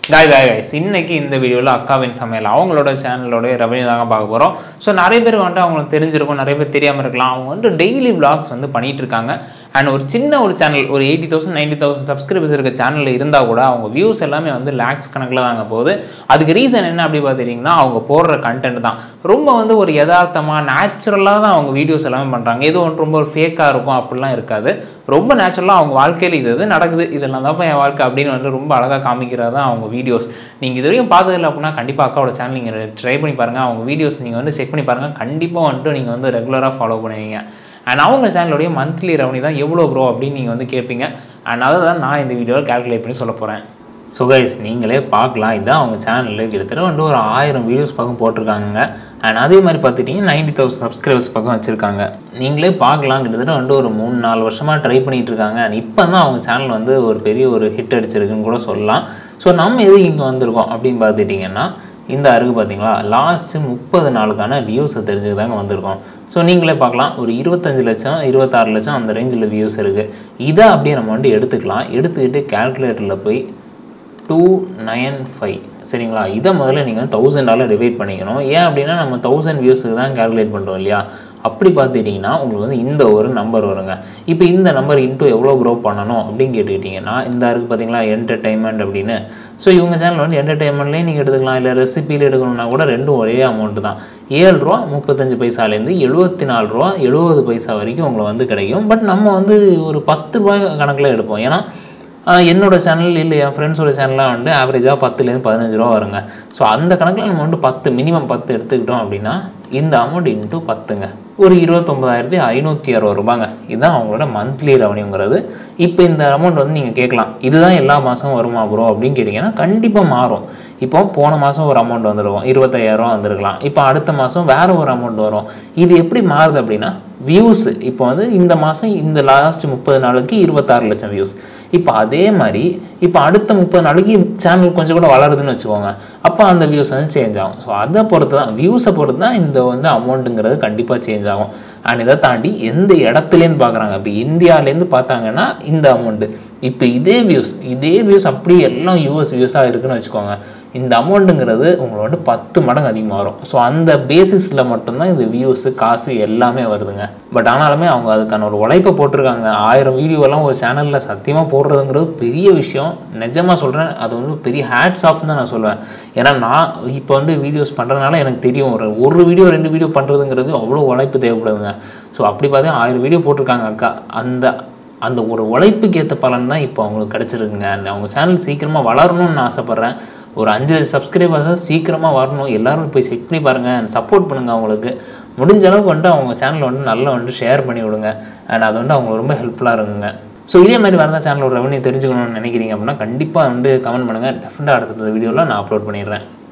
காய் காய் காய்ஸ் இன்னைக்கு இந்த வீடியோவில் அக்காவின் சமையல் அவங்களோட சேனலோட ரெவன்யூ தாங்க பார்க்க போகிறோம் ஸோ நிறைய பேர் வந்துட்டு அவங்களுக்கு தெரிஞ்சிருக்கும் நிறைய பேர் தெரியாமல் இருக்கலாம் அவங்க வந்து டெய்லி vlogs வந்து பண்ணிட்டு இருக்காங்க அண்ட் ஒரு சின்ன ஒரு சேனல் ஒரு eighty thousand ninety thousand subscribers இருக்க சேனலில் இருந்தால் கூட அவங்க வியூஸ் எல்லாமே வந்து லேக்ஸ் கணக்கில் தாங்க போகுது அதுக்கு ரீசன் என்ன அப்படி பார்த்துட்டிங்கன்னா அவங்க போடுற கண்டென்ட் தான் ரொம்ப வந்து ஒரு யதார்த்தமாக நேச்சுரலாக தான் அவங்க வீடியோஸ் எல்லாமே பண்ணுறாங்க ஏதோ ஒன்று ரொம்ப ஃபேக்காக இருக்கும் அப்படிலாம் இருக்காது ரொம்ப நேச்சுரலாக அவங்க வாழ்க்கையில் இது இது நடக்குது இதெல்லாம் தான் என் வாழ்க்கை அப்படின்னு வந்து ரொம்ப அழகாக காமிக்கிறது தான் அவங்க வீடியோஸ் நீங்கள் இது வரைக்கும் பார்த்ததில்ல அப்படின்னா கண்டிப்பாக அக்காவோட சேனல் நீங்கள் ட்ரை பண்ணி பாருங்கள் அவங்க வீடியோஸ் நீங்கள் வந்து செக் பண்ணி பாருங்கள் கண்டிப்பாக வந்துட்டு நீங்கள் வந்து ரெகுலராக ஃபாலோ பண்ணுவீங்க அண்ட் அவங்க சேனலுடைய மந்த்லி ரெவன்யூ தான் எவ்வளோ ப்ரோ அப்படின்னு நீங்கள் வந்து கேட்பீங்க அண்ட் அதை தான் நான் இந்த வீடியோவில் கால்குலேட் பண்ணி சொல்ல போகிறேன் ஸோ கைஸ் நீங்களே பார்க்கலாம் இதுதான் அவங்க சேனலில் கிட்டத்தட்ட வந்து ஒரு ஆயிரம் வீடியோஸ் பக்கம் போட்டிருக்காங்க அண்ட் அதே மாதிரி பார்த்துட்டிங்கன்னா நைன்டி தௌசண்ட் சப்ஸ்கிரைபர்ஸ் பக்கம் வச்சுருக்காங்க நீங்களே பார்க்கலாம் கிட்டத்தட்ட வந்து ஒரு மூணு நாலு வருஷமாக ட்ரை பண்ணிகிட்டு இருக்காங்க அண்ட் இப்போ தான் அவங்க சேனல் வந்து ஒரு பெரிய ஒரு ஹிட் அடிச்சிருக்குன்னு கூட சொல்லலாம் ஸோ நம்ம எதுக்கு இங்கே வந்திருக்கோம் அப்படின்னு பார்த்துட்டிங்கன்னா இந்த அருகு பார்த்தீங்களா லாஸ்ட்டு முப்பது நாளுக்கான வியூஸை தெரிஞ்சுதாங்க வந்திருக்கோம் ஸோ நீங்களே பார்க்கலாம் ஒரு இருபத்தஞ்சு லட்சம் இருபத்தாறு லட்சம் அந்த ரேஞ்சில் வியூஸ் இருக்குது இதை அப்படியே நம்ம வந்து எடுத்துக்கலாம் எடுத்துக்கிட்டு கால்குலேட்டரில் போய் டூ நைன் ஃபைவ் சரிங்களா இதை முதல்ல நீங்கள் தௌசண்டால் டிவைட் பண்ணிக்கணும் ஏன் அப்படின்னா நம்ம தௌசண்ட் வியூஸுக்கு தான் கால்குலேட் பண்ணுறோம் இல்லையா அப்படி பார்த்துட்டிங்கன்னா உங்களுக்கு வந்து இந்த ஒரு நம்பர் வருங்க இப்போ இந்த நம்பர் இன்ட்டு எவ்வளோ க்ரோ பண்ணணும் அப்படின்னு கேட்டுக்கிட்டிங்கன்னா இந்த இருக்குது பார்த்தீங்களா என்டர்டைன்மெண்ட் அப்படின்னு ஸோ இவங்க சேனல் வந்து என்டர்டைன்மெண்ட்லேயும் நீங்கள் எடுத்துக்கலாம் இல்லை ரெசிபியில் எடுக்கணும்னா கூட ரெண்டும் ஒரே அமௌண்ட்டு தான் ஏழு ரூபா முப்பத்தஞ்சு பைசாலேருந்து எழுபத்தி நாலு ரூபா எழுபது பைசா வரைக்கும் உங்களுக்கு வந்து கிடைக்கும் பட் நம்ம வந்து ஒரு பத்து ரூபாய் கணக்கில் எடுப்போம் ஏன்னா ஆஹ் என்னோட சேனல் இல்லை என் ஃப்ரெண்ட்ஸோட சேனல்லாம் வந்து ஆவரேஜாக பத்துலேருந்து பதினஞ்சு ரூபா வருங்க ஸோ அந்த கணக்கில் நம்ம வந்து பத்து மினிமம் பத்து எடுத்துக்கிட்டோம் அப்படின்னா இந்த அமௌண்ட் இன்ட்டு பத்துங்க ஒரு இருபத்தொம்பதாயிரத்தி ஐநூற்றி அறுபது ரூபாங்க இதுதான் அவங்களோட மந்த்லி ரெவன்யூங்கிறது இப்போ இந்த அமௌண்ட் வந்து நீங்கள் கேட்கலாம் இதுதான் எல்லா மாதமும் வருமா ப்ரோ அப்படின்னு கேட்டிங்கன்னா கண்டிப்பாக மாறும் இப்போ போன மாதம் ஒரு அமௌண்ட் வந்துருக்கும் இருபத்தையாயிரம் வந்திருக்கலாம் இப்போ அடுத்த மாதம் வேற ஒரு அமௌண்ட் வரும் இது எப்படி மாறுது அப்படின்னா வியூஸ் இப்போ வந்து இந்த மாதம் இந்த லாஸ்ட் முப்பது நாளுக்கு இருபத்தாறு லட்சம் வியூஸ் இப்போ அதே மாதிரி இப்போ அடுத்த முப்பது நாளைக்கு சேனல் கொஞ்சம் கூட வளருதுன்னு வச்சுக்கோங்க அப்போ அந்த வியூஸ் வந்து சேஞ்ச் ஆகும் ஸோ அதை பொறுத்து தான் வியூஸை பொறுத்து தான் இந்த வந்து அமௌண்ட்டுங்கிறது கண்டிப்பாக சேஞ்ச் ஆகும் அண்ட் இதை தாண்டி எந்த இடத்துலேருந்து பார்க்குறாங்க இப்போ இந்தியாவிலேருந்து பார்த்தாங்கன்னா இந்த அமௌண்ட்டு இப்போ இதே வியூஸ் இதே வியூஸ் அப்படியே எல்லாம் யூஎஸ் வியூஸாக இருக்குன்னு வச்சுக்கோங்க இந்த அமௌண்ட்டுங்கிறது உங்களோட பத்து மடங்கு அதிகமாக வரும் ஸோ அந்த பேசிஸில் மட்டும்தான் இந்த வியூஸு காசு எல்லாமே வருதுங்க பட் ஆனாலுமே அவங்க அதுக்கான ஒரு உழைப்பை போட்டிருக்காங்க ஆயிரம் வீடியோலாம் ஒரு சேனலில் சத்தியமாக போடுறதுங்கிறது பெரிய விஷயம் நிஜமாக சொல்கிறேன் அது வந்து பெரிய ஹேட்ஸ் ஆஃப் தான் நான் சொல்லுவேன் ஏன்னா நான் இப்போ வந்து வீடியோஸ் பண்ணுறதுனால எனக்கு தெரியும் ஒரு ஒரு வீடியோ ரெண்டு வீடியோ பண்ணுறதுங்கிறது அவ்வளோ உழைப்பு தேவைப்படுதுங்க ஸோ அப்படி பார்த்தா ஆயிரம் வீடியோ போட்டிருக்காங்க அக்கா அந்த அந்த ஒரு உழைப்புக்கு ஏற்ற பலன் தான் இப்போ அவங்களுக்கு கிடச்சிருக்குங்க And அவங்க சேனல் சீக்கிரமாக வளரணும்னு நான் ஆசைப்பட்றேன் ஒரு அஞ்சு லட்சம் சப்ஸ்கிரைபர்ஸாக சீக்கிரமாக வரணும் எல்லாரும் போய் செக் பண்ணி பாருங்கள் சப்போர்ட் பண்ணுங்கள் அவங்களுக்கு முடிஞ்ச அளவுக்கு வந்துட்டு அவங்க சேனலை வந்து நல்லா வந்துட்டு ஷேர் பண்ணி விடுங்க அண்ட் அது வந்து அவங்களுக்கு ரொம்ப ஹெல்ப்ஃபுல்லாக இருக்குங்க ஸோ இதே மாதிரி வேறு ஏதாவது சேனலோட ரெவன்யூ தெரிஞ்சுக்கணும்னு நினைக்கிறீங்க அப்படின்னா கண்டிப்பாக வந்து கமெண்ட் பண்ணுங்கள் டெஃபினட்டாக அடுத்த வீடியோவில் நான் அப்லோட் பண்ணிடுறேன்